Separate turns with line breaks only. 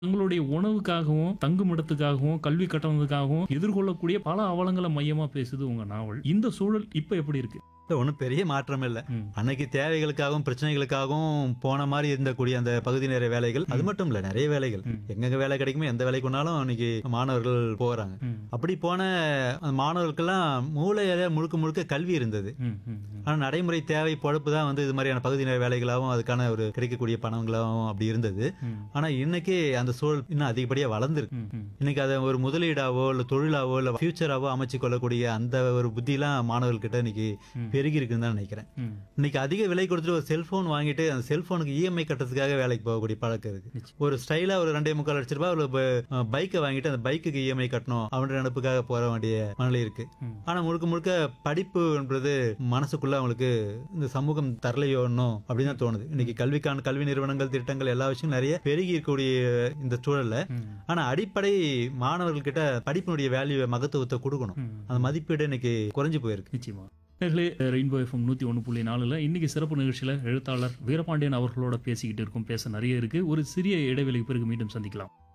உங்களுடைய உணவுக்காகவும் தங்குமிடத்துக்காகவும் கல்வி கட்டணத்துக்காகவும் எதிர்கொள்ளக்கூடிய பல அவலங்களை மையமா பேசுது உங்க நாவல் இந்த சூழல் இப்ப எப்படி இருக்கு
ஒன்றும் பெரிய மாற்றம் இல்லை
ம்.
அன்னைக்கு தேவைகளுக்காகவும் பிரச்சனைகளுக்காகவும் போன மாதிரி இருந்தக்கூடிய அந்த பகுதி நேர வேலைகள் அது மட்டும் இல்ல நிறைய வேலைகள்
ம்.
எங்கெங்க வேலை கிடைக்குமோ எந்த வேலைக்கு வேணாலும் இன்னைக்கு மாணவர்கள் போறாங்க
ம்,
அப்படி போன அந்த மாணவர்களுக்கெல்லாம் மூளையில முழுக்க முழுக்க கல்வி இருந்தது
ம், ம், ம்.
ஆனா நடைமுறை தேவை பொழப்பு தான் வந்து இது மாதிரியான பகுதி நேர வேலைகளாகவும் அதுக்கான ஒரு கிடைக்கக்கூடிய பணங்களாகவும் அப்படி இருந்தது
ம்,
ஆனா இன்னைக்கு அந்த சூழல் இன்னும் அதிகப்படியா வளர்ந்துருக்கு
ம், ம்.
இன்னைக்கு அதை ஒரு முதலீடாவோ இல்ல தொழிலாவோ இல்ல ஃபியூச்சராவோ அமைச்சு கொள்ளக்கூடிய அந்த ஒரு புத்திலாம் மாணவர்கள்கிட்ட இன்னைக்கு
ம்.
பெருகி இருக்குன்னு தான் நினைக்கிறேன்
ம்.
இன்னைக்கு அதிக விலை கொடுத்துட்டு ஒரு செல்போன் வாங்கிட்டு அந்த செல்போனுக்கு இஎம்ஐ கட்டுறதுக்காக வேலைக்கு போகக்கூடிய பழக்கம் இருக்கு
நிச்சயம்.
ஒரு ஸ்டைலா ஒரு ரெண்டே முக்கால் லட்ச ரூபாய் ஒரு பைக்கை வாங்கிட்டு அந்த பைக்குக்கு இஎம்ஐ கட்டணும் அவனுடைய நினப்புக்காக போற வேண்டிய மனநிலை இருக்கு
ம்.
ஆனா முழுக்க முழுக்க படிப்புன்றது மனசுக்குள்ள அவங்களுக்கு இந்த சமூகம் தரலையோன்னு அப்படின்னு தான் தோணுது இன்னைக்கு கல்விக்கான கல்வி நிறுவனங்கள் திட்டங்கள் எல்லா விஷயமும் நிறைய பெருகி இருக்கக்கூடிய இந்த சூழல்ல
ம்.
ஆனா அடிப்படை மாணவர்கள்கிட்ட படிப்பினுடைய வேல்யூ மகத்துவத்தை கொடுக்கணும்
ம்.
அந்த மதிப்பீடு இன்னைக்கு குறைஞ்சு போயிருக்கு
நிச்சயமா நேர்களே ரெயின்போ எஃப்எம் நூற்றி ஒன்று புள்ளி நாலில் இன்னைக்கு சிறப்பு நிகழ்ச்சியில் எழுத்தாளர் வீரபாண்டியன் அவர்களோட பேசிக்கிட்டு இருக்கோம் பேச நிறைய இருக்கு ஒரு சிறிய இடைவெளிக்கு பிறகு மீண்டும் சந்திக்கலாம்